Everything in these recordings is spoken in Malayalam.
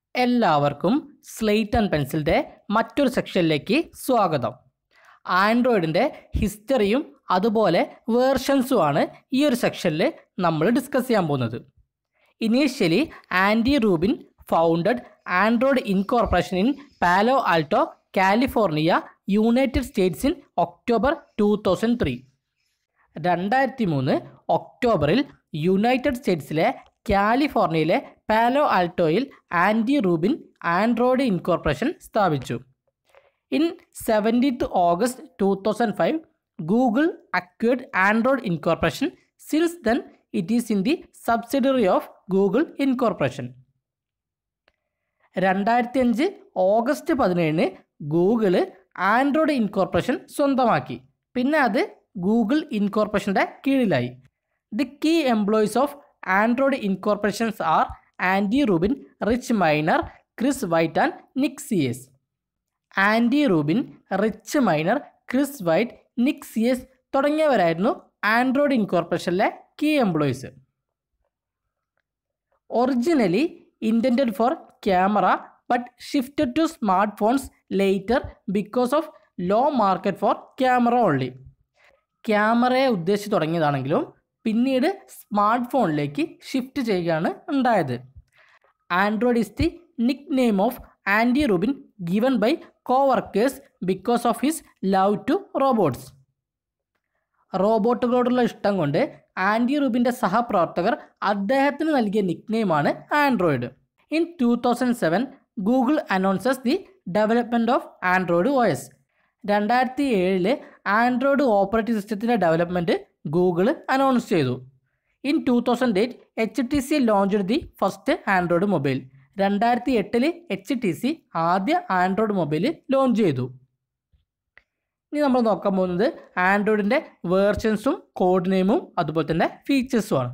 എല്ലാവർക്കും സ്ലേറ്റ് ആൻഡ് പെൻസിലിൻ്റെ മറ്റൊരു സെക്ഷനിലേക്ക് സ്വാഗതം ആൻഡ്രോയിഡിൻ്റെ ഹിസ്റ്ററിയും അതുപോലെ വേർഷൻസുമാണ് ഈ ഒരു സെക്ഷനിൽ നമ്മൾ ഡിസ്കസ് ചെയ്യാൻ പോകുന്നത് initially Andy Rubin founded Android incorporation in Palo Alto California United States in October two thousand three രണ്ടായിരത്തി മൂന്ന് ഒക്ടോബറിൽ യുണൈറ്റഡ് സ്റ്റേറ്റ്സിലെ കാലിഫോർണിയയിലെ പാലോ ആൾട്ടോയിൽ ആൻഡി റൂബിൻ ആൻഡ്രോയിഡ് ഇൻകോർപ്പറേഷൻ സ്ഥാപിച്ചു in seventeenth August two thousand five Google acquired Android incorporation since then it is in the subsidiary of Google incorporation രണ്ടായിരത്തി അഞ്ച് ഓഗസ്റ്റ് പതിനേഴിന് ഗൂഗിള് ആൻഡ്രോയിഡ് ഇൻകോർപ്പറേഷൻ സ്വന്തമാക്കി പിന്നെ അത് ഗൂഗിൾ ഇൻകോർപ്പറേഷൻ്റെ കീഴിലായി the key employees of Android incorporations are Andy Rubin Rich Miner Chris White and Nick C S Andy Rubin Rich Miner Chris White Nick C S തുടങ്ങിയവരായിരുന്നു ആൻഡ്രോയിഡ് ഇൻകോർപ്പറേഷനിലെ key employees originally intended for camera but shifted to smart phones later because of low market for camera only ക്യാമറയെ ഉദ്ദേശിച്ച് തുടങ്ങിയതാണെങ്കിലും പിന്നീട് സ്മാർട്ട് ഫോണിലേക്ക് ഷിഫ്റ്റ് ചെയ്യുകയാണ് ഉണ്ടായത് Android is the nickname of Andy Rubin given by coworkers because of his love to robots റോബോട്ടുകളോടുള്ള ഇഷ്ടം കൊണ്ട് ആൻഡി റുബിൻ്റെ സഹപ്രവർത്തകർ അദ്ദേഹത്തിന് നൽകിയ നിക്നെയിമാണ് Android in two thousand seven Google announces the development of Android O S രണ്ടായിരത്തി ഏഴില് ആൻഡ്രോയിഡ് ഓപ്പറേറ്റിംഗ് സിസ്റ്റത്തിൻ്റെ ഡെവലപ്മെൻറ്റ് ഗൂഗിൾ അനൗൺസ് ചെയ്തു in two thousand eight H T C launch the first Android mobile രണ്ടായിരത്തി എട്ടിൽ എച്ച് ടി സി ആദ്യ ആൻഡ്രോയിഡ് മൊബൈൽ ലോഞ്ച് ചെയ്തു ഇനി നമ്മൾ നോക്കാൻ പോകുന്നത് ആൻഡ്രോയിഡിൻ്റെ വേർഷൻസും കോഡ് നെയിമും അതുപോലെ തന്നെ ഫീച്ചേഴ്സുമാണ്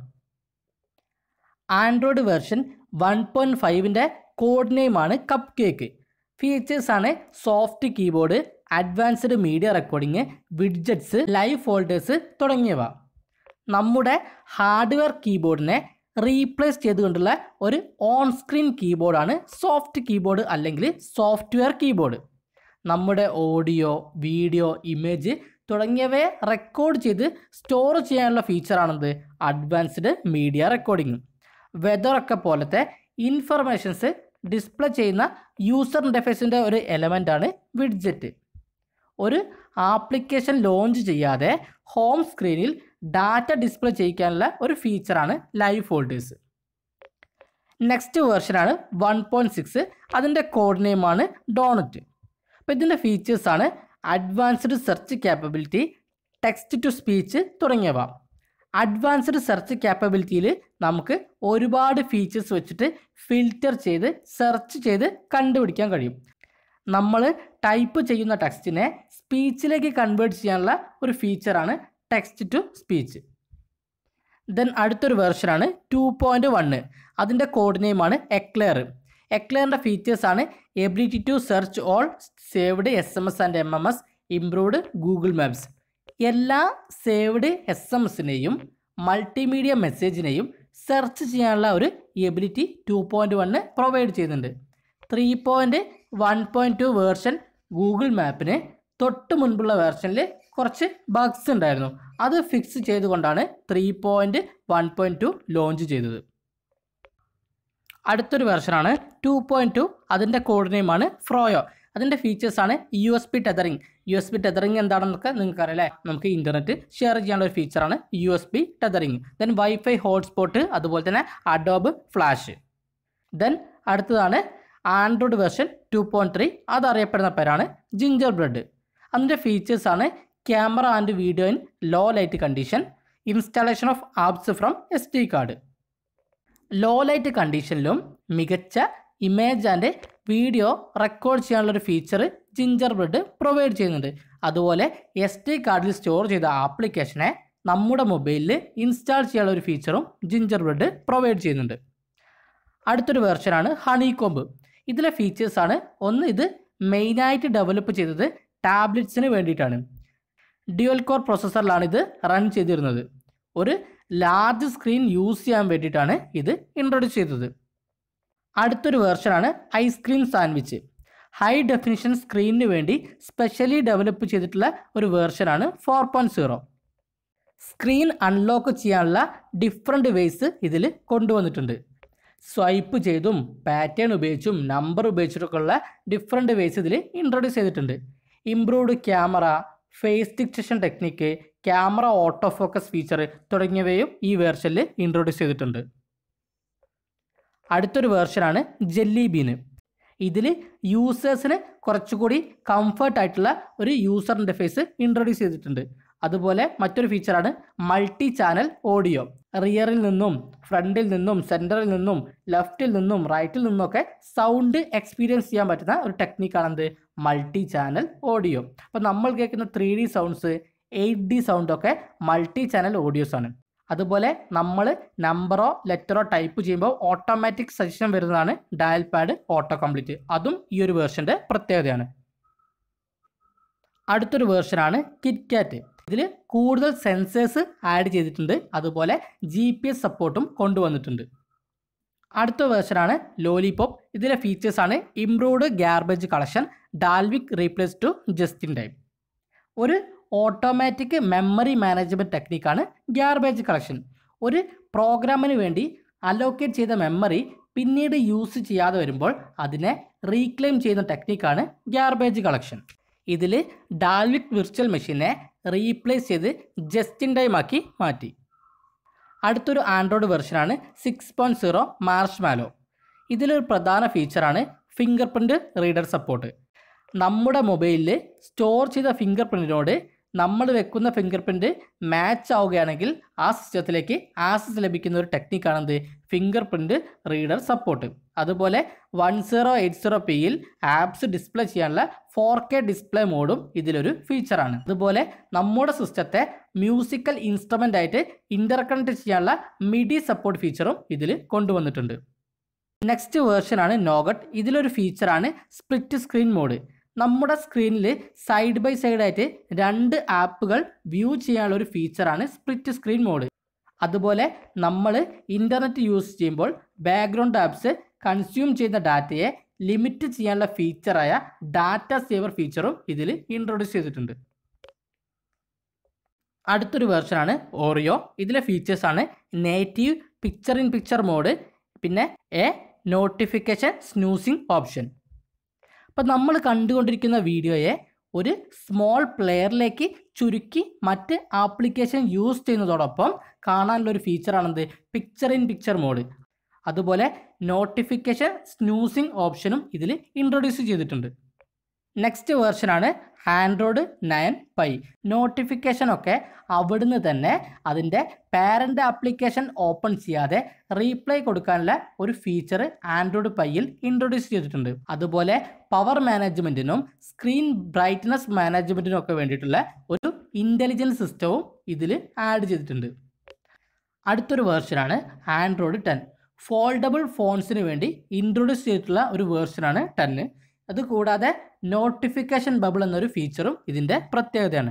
ആൻഡ്രോയിഡ് വേർഷൻ വൺ പോയിൻറ്റ് ഫൈവിൻ്റെ കോഡ് നെയിമാണ് കപ്പ് കേക്ക് ഫീച്ചേഴ്സാണ് soft keyboard advanced media recording widgets live folders തുടങ്ങിയവ നമ്മുടെ ഹാർഡ്വെയർ കീബോർഡിനെ റീപ്ലേസ് ചെയ്തുകൊണ്ടുള്ള ഒരു ഓൺ സ്ക്രീൻ കീബോർഡാണ് സോഫ്റ്റ് കീബോർഡ് അല്ലെങ്കിൽ സോഫ്റ്റ്വെയർ കീബോർഡ് നമ്മുടെ ഓഡിയോ വീഡിയോ ഇമേജ് തുടങ്ങിയവയെ റെക്കോർഡ് ചെയ്ത് സ്റ്റോർ ചെയ്യാനുള്ള ഫീച്ചറാണെന്ത് അഡ്വാൻസ്ഡ് മീഡിയ റെക്കോർഡിംഗ് വെതറൊക്കെ പോലത്തെ ഇൻഫർമേഷൻസ് ഡിസ്പ്ലേ ചെയ്യുന്ന യൂസർ ഇൻ്റർഫേസിൻ്റെ ഒരു എലമെൻ്റാണ് വിഡ്ജറ്റ് ഒരു ആപ്ലിക്കേഷൻ ലോഞ്ച് ചെയ്യാതെ ഹോം സ്ക്രീനിൽ ഡാറ്റ ഡിസ്പ്ലേ ചെയ്യിക്കാനുള്ള ഒരു ഫീച്ചറാണ് ലൈവ് ഫോൾഡേഴ്സ് നെക്സ്റ്റ് വേർഷനാണ് വൺ പോയിൻറ്റ് സിക്സ് അതിൻ്റെ കോഡ് നെയിമാണ് ഡോണറ്റ് അപ്പോൾ ഇതിൻ്റെ ഫീച്ചേഴ്സാണ് advanced search capability text to speech തുടങ്ങിയവ അഡ്വാൻസ്ഡ് സെർച്ച് ക്യാപ്പബിലിറ്റിയിൽ നമുക്ക് ഒരുപാട് ഫീച്ചേഴ്സ് വെച്ചിട്ട് ഫിൽറ്റർ ചെയ്ത് സെർച്ച് ചെയ്ത് കണ്ടുപിടിക്കാൻ കഴിയും നമ്മൾ ടൈപ്പ് ചെയ്യുന്ന ടെക്സ്റ്റിനെ സ്പീച്ചിലേക്ക് കൺവേർട്ട് ചെയ്യാനുള്ള ഒരു ഫീച്ചറാണ് ടെക്സ്റ്റ് ടു സ്പീച്ച് ദെൻ അടുത്തൊരു വേർഷനാണ് ടു പോയിൻറ്റ് വണ്ണ് അതിൻ്റെ കോഡ് നെയിമാണ് എക്ലെയർ എക്ലെയറിൻ്റെ ഫീച്ചേഴ്സാണ് ability to search all saved S M S and M M S improved Google maps എല്ലാ സേവ്ഡ് എസ് എം എസിനെയും മൾട്ടിമീഡിയ മെസ്സേജിനെയും സെർച്ച് ചെയ്യാനുള്ള ഒരു ability two point one provide ചെയ്യുന്നുണ്ട് three point one point two version Google മാപ്പിന് തൊട്ട് മുൻപുള്ള വേർഷനിൽ കുറച്ച് ബഗ്സ് ഉണ്ടായിരുന്നു അത് ഫിക്സ് ചെയ്തുകൊണ്ടാണ് three point one point two launch ചെയ്തത് അടുത്തൊരു വെർഷനാണ് ടു പോയിൻറ്റ് ടു അതിൻ്റെ കോഡ് നെയിമാണ് ഫ്രോയോ അതിൻ്റെ ഫീച്ചേഴ്സാണ് U S B tethering U S B tethering എന്താണെന്നൊക്കെ നിങ്ങൾക്ക് അറിയാം നമുക്ക് ഇൻ്റർനെറ്റ് ഷെയർ ചെയ്യാനുള്ള ഒരു ഫീച്ചറാണ് U S B tethering then wifi hotspot അതുപോലെ തന്നെ അഡോബ് ഫ്ലാഷ് ദെൻ അടുത്തതാണ് Android version two point three അതറിയപ്പെടുന്ന പേരാണ് ജിഞ്ചർ ബ്രെഡ് അതിൻ്റെ ഫീച്ചേഴ്സാണ് camera and video in low light condition installation of apps from S D card low light കണ്ടീഷനിലും മികച്ച ഇമേജ് ആൻഡ് വീഡിയോ റെക്കോർഡ് ചെയ്യാനുള്ളൊരു ഫീച്ചർ ജിഞ്ചർ ബ്രെഡ് പ്രൊവൈഡ് ചെയ്യുന്നുണ്ട് അതുപോലെ എസ് ഡി കാർഡിൽ സ്റ്റോർ ചെയ്ത ആപ്ലിക്കേഷനെ നമ്മുടെ മൊബൈലിൽ ഇൻസ്റ്റാൾ ചെയ്യാനുള്ള ഒരു ഫീച്ചറും ജിഞ്ചർ ബ്രെഡ് പ്രൊവൈഡ് ചെയ്യുന്നുണ്ട് അടുത്തൊരു വെർഷനാണ് ഹണി കോമ്പ് ഇതിലെ ഫീച്ചേഴ്സാണ് ഒന്ന് ഇത് മെയിനായിട്ട് ഡെവലപ്പ് ചെയ്തത് ടാബ്ലറ്റ്സിന് വേണ്ടിയിട്ടാണ് ഡ്യുവൽ കോർ പ്രോസസ്സറിലാണ് ഇത് റൺ ചെയ്തിരുന്നത് ഒരു ലാർജ് സ്ക്രീൻ യൂസ് ചെയ്യാൻ വേണ്ടിയിട്ടാണ് ഇത് ഇൻട്രൊഡ്യൂസ് ചെയ്തത് അടുത്തൊരു വേർഷനാണ് ഐസ്ക്രീം സാൻഡ്വിച്ച് ഹൈ ഡെഫിനിഷൻ സ്ക്രീനിന് വേണ്ടി സ്പെഷ്യലി ഡെവലപ്പ് ചെയ്തിട്ടുള്ള ഒരു വേർഷനാണ് four point zero screen unlock ചെയ്യാനുള്ള ഡിഫറെൻറ്റ് വേയ്സ് ഇതിൽ കൊണ്ടുവന്നിട്ടുണ്ട് സ്വൈപ്പ് ചെയ്തും പാറ്റേൺ ഉപയോഗിച്ചും നമ്പർ ഉപയോഗിച്ചിട്ടൊക്കെ ഉള്ള ഡിഫറെൻറ്റ് വേയ്സ് ഇതിൽ ഇൻട്രൊഡ്യൂസ് ചെയ്തിട്ടുണ്ട് improved camera face detection technique camera auto focus feature തുടങ്ങിയവയും ഈ വേർഷനിൽ ഇൻട്രൊഡ്യൂസ് ചെയ്തിട്ടുണ്ട് അടുത്തൊരു വേർഷനാണ് ജെല്ലി ബീന് ഇതിൽ യൂസേഴ്സിന് കുറച്ചുകൂടി കംഫർട്ട് ആയിട്ടുള്ള ഒരു യൂസർ ഇൻ്റർഫേസ് ഇൻട്രൊഡ്യൂസ് ചെയ്തിട്ടുണ്ട് അതുപോലെ മറ്റൊരു ഫീച്ചറാണ് മൾട്ടി ചാനൽ ഓഡിയോ റിയറിൽ നിന്നും ഫ്രണ്ടിൽ നിന്നും സെൻറ്ററിൽ നിന്നും ലെഫ്റ്റിൽ നിന്നും റൈറ്റിൽ നിന്നൊക്കെ സൗണ്ട് എക്സ്പീരിയൻസ് ചെയ്യാൻ പറ്റുന്ന ഒരു ടെക്നിക്കാണെന്ത് മൾട്ടി ചാനൽ ഓഡിയോ അപ്പോൾ നമ്മൾ കേൾക്കുന്ന three D sounds eight D സൗണ്ടൊക്കെ മൾട്ടി ചാനൽ ഓഡിയോസ് ആണ് അതുപോലെ നമ്മൾ നമ്പറോ ലെറ്ററോ ടൈപ്പ് ചെയ്യുമ്പോൾ ഓട്ടോമാറ്റിക് സജഷൻ വരുന്നതാണ് ഡയൽ പാഡ് ഓട്ടോ കംപ്ലീറ്റ് അതും ഈ ഒരു വേർഷൻ്റെ പ്രത്യേകതയാണ് അടുത്തൊരു വേർഷനാണ് കിറ്റ്കാറ്റ് ഇതിൽ കൂടുതൽ സെൻസേഴ്സ് ആഡ് ചെയ്തിട്ടുണ്ട് അതുപോലെ ജി പി എസ് സപ്പോർട്ടും കൊണ്ടുവന്നിട്ടുണ്ട് അടുത്ത വേർഷനാണ് ലോലിപോപ്പ് ഇതിലെ ഫീച്ചേഴ്സാണ് improved garbage collection Dalvik replace to just in time ഒരു ഓട്ടോമാറ്റിക് മെമ്മറി മാനേജ്മെൻറ്റ് ടെക്നിക്കാണ് ഗാർബേജ് കളക്ഷൻ ഒരു പ്രോഗ്രാമിന് വേണ്ടി അലോക്കേറ്റ് ചെയ്ത മെമ്മറി പിന്നീട് യൂസ് ചെയ്യാതെ വരുമ്പോൾ അതിനെ റീക്ലെയിം ചെയ്യുന്ന ടെക്നിക്കാണ് ഗാർബേജ് കളക്ഷൻ ഇതിൽ ഡാൽവിക് വിർച്വൽ മെഷീനെ റീപ്ലേസ് ചെയ്ത് ജസ്റ്റ് ഇൻ ടൈം ആക്കി മാറ്റി അടുത്തൊരു ആൻഡ്രോയിഡ് വെർഷനാണ് six point zero marshmallow ഇതിലൊരു പ്രധാന ഫീച്ചറാണ് ഫിംഗർ പ്രിൻറ്റ് റീഡർ സപ്പോർട്ട് നമ്മുടെ മൊബൈലിൽ സ്റ്റോർ ചെയ്ത ഫിംഗർ പ്രിൻറ്റിനോട് നമ്മൾ വെക്കുന്ന ഫിംഗർ പ്രിൻറ്റ് മാച്ച് ആവുകയാണെങ്കിൽ ആ സിസ്റ്റത്തിലേക്ക് ആക്സസ് ലഭിക്കുന്ന ഒരു ടെക്നിക്കാണെന്ത് ഫിംഗർ പ്രിൻറ്റ് റീഡർ സപ്പോർട്ട് അതുപോലെ വൺ സീറോ എയ്റ്റ് സീറോ പിയിൽ ആപ്സ് ഡിസ്പ്ലേ ചെയ്യാനുള്ള ഫോർ കെ ഡിസ്പ്ലേ മോഡും ഇതിലൊരു ഫീച്ചറാണ് അതുപോലെ നമ്മുടെ സിസ്റ്റത്തെ മ്യൂസിക്കൽ ഇൻസ്ട്രുമെൻ്റ് ആയിട്ട് ഇൻ്റർകണക്ട് ചെയ്യാനുള്ള മിഡി സപ്പോർട്ട് ഫീച്ചറും ഇതിൽ കൊണ്ടുവന്നിട്ടുണ്ട് നെക്സ്റ്റ് വേർഷനാണ് നോഗട്ട് ഇതിലൊരു ഫീച്ചറാണ് സ്പ്ലിറ്റ് സ്ക്രീൻ മോഡ് നമ്മുടെ സ്ക്രീനിൽ സൈഡ് ബൈ സൈഡായിട്ട് രണ്ട് ആപ്പുകൾ വ്യൂ ചെയ്യാനുള്ള ഒരു ഫീച്ചറാണ് സ്പ്ലിറ്റ് സ്ക്രീൻ മോഡ് അതുപോലെ നമ്മൾ ഇൻ്റർനെറ്റ് യൂസ് ചെയ്യുമ്പോൾ ബാക്ക്ഗ്രൗണ്ട് ആപ്സ് കൺസ്യൂം ചെയ്യുന്ന ഡാറ്റയെ ലിമിറ്റ് ചെയ്യാനുള്ള ഫീച്ചറായ ഡാറ്റ സേവർ ഫീച്ചറും ഇതിൽ ഇൻട്രൊഡ്യൂസ് ചെയ്തിട്ടുണ്ട് അടുത്തൊരു വേർഷനാണ് ഓറിയോ ഇതിലെ ഫീച്ചേഴ്സാണ് native picture in picture mode പിന്നെ എ നോട്ടിഫിക്കേഷൻ സ്നൂസിങ് ഓപ്ഷൻ അപ്പം നമ്മൾ കണ്ടുകൊണ്ടിരിക്കുന്ന വീഡിയോയെ ഒരു സ്മോൾ പ്ലെയറിലേക്ക് ചുരുക്കി മറ്റ് ആപ്ലിക്കേഷൻ യൂസ് ചെയ്യുന്നതോടൊപ്പം കാണാനുള്ള ഒരു ഫീച്ചറാണെന്ത് പിക്ചർ ഇൻ പിക്ചർ മോഡ് അതുപോലെ നോട്ടിഫിക്കേഷൻ സ്നൂസിങ് ഓപ്ഷനും ഇതിൽ ഇൻട്രൊഡ്യൂസ് ചെയ്തിട്ടുണ്ട് നെക്സ്റ്റ് വേർഷനാണ് ആൻഡ്രോയിഡ് നയൻ പൈ നോട്ടിഫിക്കേഷൻ ഒക്കെ അവിടുന്ന് തന്നെ അതിൻ്റെ പാരൻ്റ് ആപ്ലിക്കേഷൻ ഓപ്പൺ ചെയ്യാതെ റീപ്ലൈ കൊടുക്കാനുള്ള ഒരു ഫീച്ചർ ആൻഡ്രോയിഡ് പൈയിൽ ഇൻട്രൊഡ്യൂസ് ചെയ്തിട്ടുണ്ട് അതുപോലെ പവർ മാനേജ്മെൻറ്റിനും സ്ക്രീൻ ബ്രൈറ്റ്നസ് മാനേജ്മെൻറ്റിനും ഒക്കെ വേണ്ടിയിട്ടുള്ള ഒരു ഇൻ്റലിജൻസ് സിസ്റ്റവും ഇതിൽ ആഡ് ചെയ്തിട്ടുണ്ട് അടുത്തൊരു വേർഷനാണ് ആൻഡ്രോയിഡ് ടെൻ ഫോൾഡബിൾ ഫോൺസിന് വേണ്ടി ഇൻട്രൊഡ്യൂസ് ചെയ്തിട്ടുള്ള ഒരു വേർഷനാണ് ടെന്ന് അതുകൂടാതെ നോട്ടിഫിക്കേഷൻ ബബിൾ എന്നൊരു ഫീച്ചറും ഇതിൻ്റെ പ്രത്യേകതയാണ്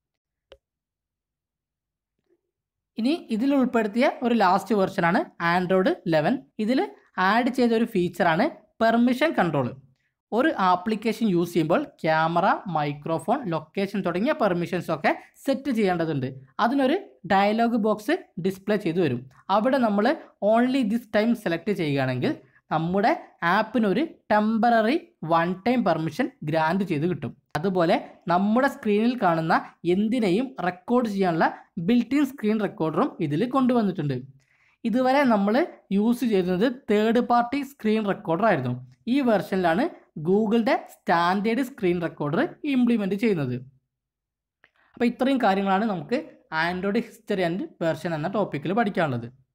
ഇനി ഇതിൽ ഉൾപ്പെടുത്തിയ ഒരു ലാസ്റ്റ് വെർഷനാണ് ആൻഡ്രോയിഡ് ലെവൻ ഇതിൽ ആഡ് ചെയ്ത ഒരു ഫീച്ചറാണ് പെർമിഷൻ കൺട്രോൾ ഒരു ആപ്ലിക്കേഷൻ യൂസ് ചെയ്യുമ്പോൾ ക്യാമറ മൈക്രോഫോൺ ലൊക്കേഷൻ തുടങ്ങിയ പെർമിഷൻസ് ഒക്കെ സെറ്റ് ചെയ്യേണ്ടതുണ്ട് അതിനൊരു ഡയലോഗ് ബോക്സ് ഡിസ്പ്ലേ ചെയ്തു വരും അവിടെ നമ്മൾ ഓൺലി ദിസ് ടൈം സെലക്ട് ചെയ്യുകയാണെങ്കിൽ നമ്മുടെ ആപ്പിനൊരു temporary one time permission grant ചെയ്ത് കിട്ടും അതുപോലെ നമ്മുടെ സ്ക്രീനിൽ കാണുന്ന എന്തിനേയും റെക്കോർഡ് ചെയ്യാനുള്ള ബിൽറ്റ് ഇൻ സ്ക്രീൻ റെക്കോർഡറും ഇതിൽ കൊണ്ടുവന്നിട്ടുണ്ട് ഇതുവരെ നമ്മൾ യൂസ് ചെയ്യുന്നത് തേർഡ് പാർട്ടി സ്ക്രീൻ റെക്കോർഡർ ആയിരുന്നു ഈ വെർഷനിലാണ് ഗൂഗിളിൻ്റെ സ്റ്റാൻഡേർഡ് സ്ക്രീൻ റെക്കോർഡർ ഇംപ്ലിമെൻറ്റ് ചെയ്യുന്നത് അപ്പോൾ ഇത്രയും കാര്യങ്ങളാണ് നമുക്ക് ആൻഡ്രോയിഡ് ഹിസ്റ്ററി ആൻഡ് വെർഷൻ എന്ന ടോപ്പിക്കിൽ പഠിക്കാനുള്ളത്